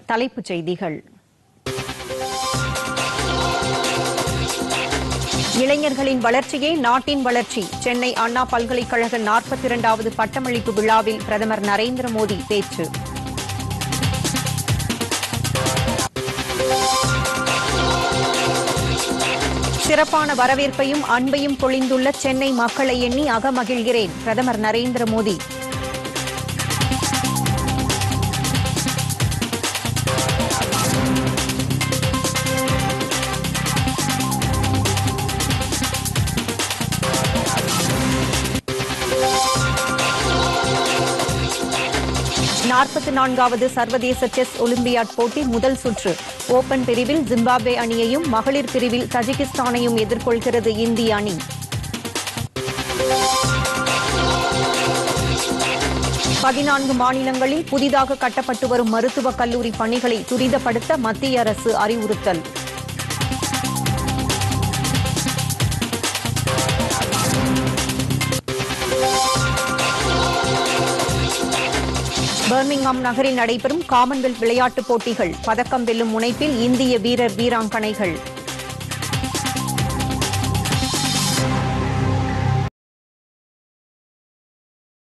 தலைப்புச் செய்திகள் இளைஞர்களின் வளர்ச்சியே நாட்டின் வளர்ச்சி சென்னை அண்ணா பல்கலைக்கழக நாற்பத்தி இரண்டாவது பட்டமளிப்பு விழாவில் பிரதமர் நரேந்திர மோடி பேச்சு சிறப்பான வரவேற்பையும் அன்பையும் பொழிந்துள்ள சென்னை மக்களை எண்ணி அகமகிழ்கிறேன் பிரதமர் நரேந்திர மோடி நாற்பத்தி நான்காவது சர்வதேச செஸ் ஒலிம்பியாட் போட்டி முதல் சுற்று ஓபன் பிரிவில் ஜிம்பாப்வே அணியையும் மகளிர் பிரிவில் தஜிகிஸ்தானையும் எதிர்கொள்கிறது இந்திய அணி பதினான்கு மாநிலங்களில் புதிதாக கட்டப்பட்டு வரும் மருத்துவக் கல்லூரி பணிகளை துரிதப்படுத்த மத்திய அரசு அறிவுறுத்தல் பர்மிங்ஹாம் நகரில் நடைபெறும் காமன்வெல்த் விளையாட்டுப் போட்டிகள் பதக்கம் வெல்லும் முனைப்பில் இந்திய வீரர் வீராங்கனைகள்